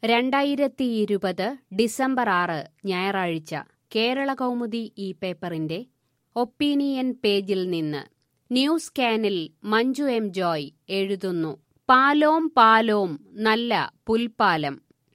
രണ്ടായിരത്തി ഇരുപത് ഡിസംബർ ആറ് ഞായറാഴ്ച കേരള കൗമുദി ഈ പേപ്പറിന്റെ ഒപ്പീനിയൻ പേജിൽ നിന്ന് ന്യൂസ് കാനിൽ മഞ്ജു എം ജോയ് എഴുതുന്നു പാലോം പാലോം നല്ല പുൽപ്പാലം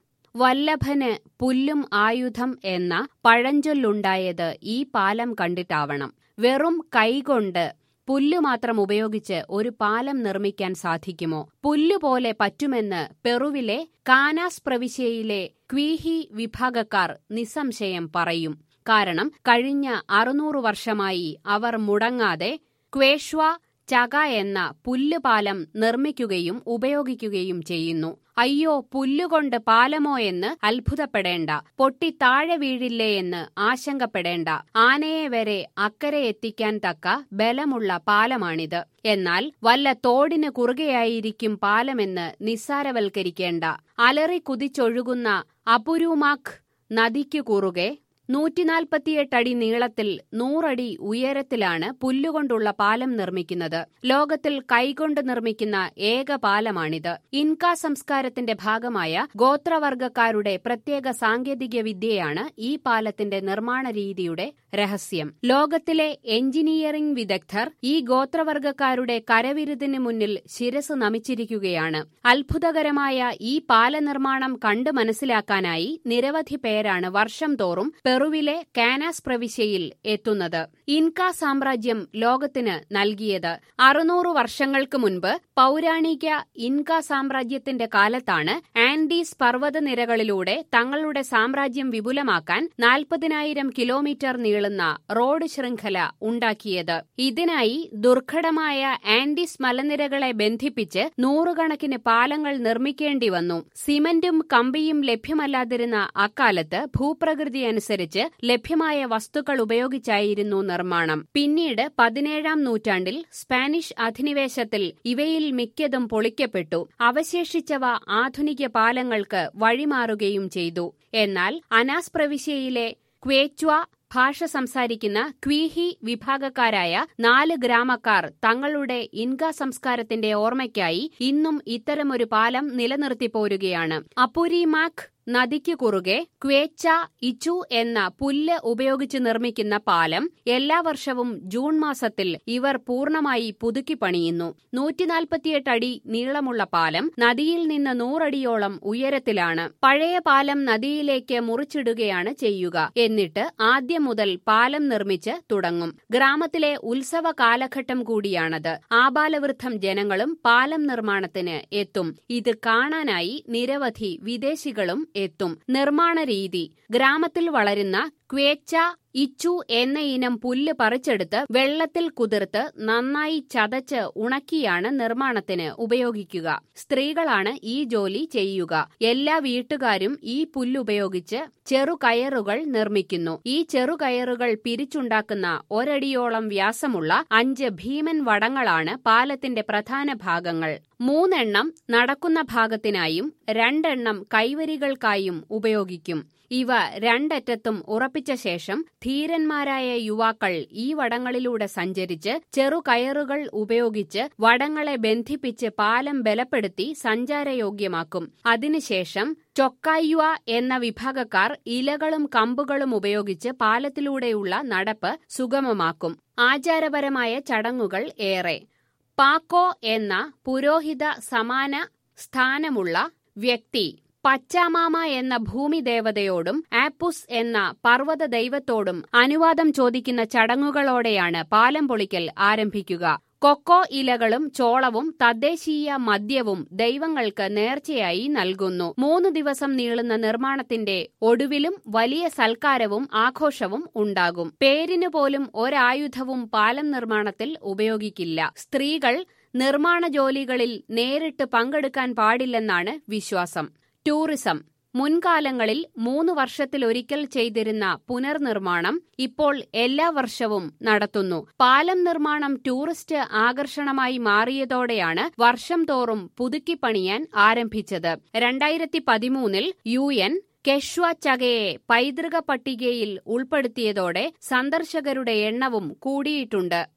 വല്ലഭന് പുല്ലും ആയുധം എന്ന പഴഞ്ചൊല്ലുണ്ടായത് ഈ പാലം കണ്ടിട്ടാവണം വെറും കൈകൊണ്ട് പുല്ല് മാത്രം ഉപയോഗിച്ച് ഒരു പാലം നിർമ്മിക്കാൻ സാധിക്കുമോ പുല്ലുപോലെ പറ്റുമെന്ന് പെറുവിലെ കാനാസ് പ്രവിശ്യയിലെ ക്വീഹി വിഭാഗക്കാർ നിസ്സംശയം പറയും കാരണം കഴിഞ്ഞ അറുന്നൂറ് വർഷമായി അവർ മുടങ്ങാതെ ക്വേഷ്വ ചക എന്ന പുല്ലുപാലം നിർമ്മിക്കുകയും ഉപയോഗിക്കുകയും ചെയ്യുന്നു അയ്യോ പുല്ലുകൊണ്ട് പാലമോ എന്ന് അത്ഭുതപ്പെടേണ്ട പൊട്ടി താഴെ വീഴില്ലേ എന്ന് ആശങ്കപ്പെടേണ്ട ആനയെ വരെ അക്കരെ എത്തിക്കാൻ തക്ക ബലമുള്ള പാലമാണിത് എന്നാൽ വല്ല തോടിന് കുറുകെയായിരിക്കും പാലമെന്ന് നിസ്സാരവൽക്കരിക്കേണ്ട അലറി കുതിച്ചൊഴുകുന്ന അപുരൂമാഖ് നദിക്കു കുറുകെ നൂറ്റിനാൽപ്പത്തിയെട്ട് അടി നീളത്തിൽ നൂറടി ഉയരത്തിലാണ് പുല്ലുകൊണ്ടുള്ള പാലം നിർമ്മിക്കുന്നത് ലോകത്തിൽ കൈകൊണ്ട് നിർമ്മിക്കുന്ന ഏക പാലമാണിത് ഇൻക സംസ്കാരത്തിന്റെ ഭാഗമായ ഗോത്രവർഗക്കാരുടെ പ്രത്യേക സാങ്കേതിക വിദ്യയാണ് ഈ പാലത്തിന്റെ നിർമ്മാണ രീതിയുടെ രഹസ്യം ലോകത്തിലെ എഞ്ചിനീയറിംഗ് വിദഗ്ധർ ഈ ഗോത്രവർഗക്കാരുടെ കരവിരുതിന് മുന്നിൽ ശിരസ് നമിച്ചിരിക്കുകയാണ് അത്ഭുതകരമായ ഈ പാല നിർമ്മാണം കണ്ടു മനസ്സിലാക്കാനായി നിരവധി പേരാണ് വർഷം തോറും പെറുവിലെ കാനാസ് പ്രവിശ്യയിൽ എത്തുന്നത് ഇൻക സാമ്രാജ്യം ലോകത്തിന് നൽകിയത് അറുന്നൂറ് വർഷങ്ങൾക്ക് മുൻപ് പൗരാണിക ഇൻക സാമ്രാജ്യത്തിന്റെ കാലത്താണ് ആൻഡീസ് പർവ്വതനിരകളിലൂടെ തങ്ങളുടെ സാമ്രാജ്യം വിപുലമാക്കാൻ നാൽപ്പതിനായിരം കിലോമീറ്റർ നീളുന്ന റോഡ് ശൃംഖല ഉണ്ടാക്കിയത് ഇതിനായി ദുർഘടമായ ആൻഡീസ് മലനിരകളെ ബന്ധിപ്പിച്ച് നൂറുകണക്കിന് പാലങ്ങൾ നിർമ്മിക്കേണ്ടി വന്നു സിമന്റും കമ്പിയും ലഭ്യമല്ലാതിരുന്ന അക്കാലത്ത് ഭൂപ്രകൃതി അനുസരിച്ച് ലഭ്യമായ വസ്തുക്കൾ ഉപയോഗിച്ചായിരുന്നു നിർമ്മാണം പിന്നീട് പതിനേഴാം നൂറ്റാണ്ടിൽ സ്പാനിഷ് അധിനിവേശത്തിൽ ഇവയിൽ മിക്കതും പൊളിക്കപ്പെട്ടു അവശേഷിച്ചവ ആധുനിക പാലങ്ങൾക്ക് വഴിമാറുകയും ചെയ്തു എന്നാൽ അനാസ് പ്രവിശ്യയിലെ ക്വേച്വ ഭാഷ സംസാരിക്കുന്ന ക്വീഹി വിഭാഗക്കാരായ നാല് ഗ്രാമക്കാർ തങ്ങളുടെ ഇൻക സംസ്കാരത്തിന്റെ ഓർമ്മയ്ക്കായി ഇന്നും ഇത്തരമൊരു പാലം നിലനിർത്തി പോരുകയാണ് അപുരിമാഖ് നദിക്കു കുറുകെ ക്വേച്ച ഇച്ചു എന്ന പുല്ല് ഉപയോഗിച്ച് നിർമ്മിക്കുന്ന പാലം എല്ലാ വർഷവും ജൂൺ മാസത്തിൽ ഇവർ പൂർണ്ണമായി പുതുക്കി പണിയുന്നു നൂറ്റിനാൽപ്പത്തിയെട്ട് അടി നീളമുള്ള പാലം നദിയിൽ നിന്ന് നൂറടിയോളം ഉയരത്തിലാണ് പഴയ പാലം നദിയിലേക്ക് മുറിച്ചിടുകയാണ് ചെയ്യുക എന്നിട്ട് ആദ്യം മുതൽ പാലം നിർമ്മിച്ച് തുടങ്ങും ഗ്രാമത്തിലെ ഉത്സവ കാലഘട്ടം കൂടിയാണത് ആബാലവൃദ്ധം ജനങ്ങളും പാലം നിർമ്മാണത്തിന് എത്തും ഇത് കാണാനായി നിരവധി വിദേശികളും എത്തും നിർമ്മാണ രീതി ഗ്രാമത്തിൽ വളരുന്ന ക്വേച്ച ഇച്ചു എന്ന ഇനം പുല്ല് പറിച്ചെടുത്ത് വെള്ളത്തിൽ കുതിർത്ത് നന്നായി ചതച്ച് ഉണക്കിയാണ് നിർമ്മാണത്തിന് ഉപയോഗിക്കുക സ്ത്രീകളാണ് ഈ ജോലി ചെയ്യുക എല്ലാ വീട്ടുകാരും ഈ പുല്ലുപയോഗിച്ച് ചെറുകയറുകൾ നിർമ്മിക്കുന്നു ഈ ചെറുകയറുകൾ പിരിച്ചുണ്ടാക്കുന്ന ഒരടിയോളം വ്യാസമുള്ള അഞ്ച് ഭീമൻ വടങ്ങളാണ് പാലത്തിന്റെ പ്രധാന ഭാഗങ്ങൾ മൂന്നെണ്ണം നടക്കുന്ന ഭാഗത്തിനായും രണ്ടെണ്ണം കൈവരികൾക്കായും ഉപയോഗിക്കും ഇവ രണ്ടറ്റത്തും ഉറപ്പിച്ച ശേഷം ധീരന്മാരായ യുവാക്കൾ ഈ വടങ്ങളിലൂടെ സഞ്ചരിച്ച് ചെറുകയറുകൾ ഉപയോഗിച്ച് വടങ്ങളെ ബന്ധിപ്പിച്ച് പാലം ബലപ്പെടുത്തി സഞ്ചാരയോഗ്യമാക്കും അതിനുശേഷം ചൊക്കായ്വ എന്ന വിഭാഗക്കാർ ഇലകളും കമ്പുകളും ഉപയോഗിച്ച് പാലത്തിലൂടെയുള്ള നടപ്പ് സുഗമമാക്കും ആചാരപരമായ ചടങ്ങുകൾ ഏറെ പാക്കോ എന്ന പുരോഹിത സമാന സ്ഥാനമുള്ള വ്യക്തി പച്ചാമാമ എന്ന ഭൂമി ദേവതയോടും ആപ്പുസ് എന്ന പർവ്വത ദൈവത്തോടും അനുവാദം ചോദിക്കുന്ന ചടങ്ങുകളോടെയാണ് പാലം പൊളിക്കൽ ആരംഭിക്കുക കൊക്കോ ഇലകളും ചോളവും തദ്ദേശീയ മദ്യവും ദൈവങ്ങൾക്ക് നേർച്ചയായി നൽകുന്നു മൂന്ന് ദിവസം നീളുന്ന നിർമ്മാണത്തിന്റെ ഒടുവിലും വലിയ സൽക്കാരവും ആഘോഷവും ഉണ്ടാകും പേരിനു പോലും ഒരായുധവും പാലം നിർമ്മാണത്തിൽ ഉപയോഗിക്കില്ല സ്ത്രീകൾ നിർമ്മാണ ജോലികളിൽ നേരിട്ട് പങ്കെടുക്കാൻ പാടില്ലെന്നാണ് വിശ്വാസം ടൂറിസം മുൻകാലങ്ങളിൽ മൂന്ന് വർഷത്തിലൊരിക്കൽ ചെയ്തിരുന്ന പുനർനിർമ്മാണം ഇപ്പോൾ എല്ലാ വർഷവും നടത്തുന്നു പാലം നിർമ്മാണം ടൂറിസ്റ്റ് ആകർഷണമായി മാറിയതോടെയാണ് വർഷം തോറും പുതുക്കി പണിയാൻ ആരംഭിച്ചത് രണ്ടായിരത്തി പതിമൂന്നിൽ യു എൻ കെഷ്വ ചകയെ പൈതൃക പട്ടികയിൽ ഉൾപ്പെടുത്തിയതോടെ സന്ദർശകരുടെ എണ്ണവും കൂടിയിട്ടുണ്ട്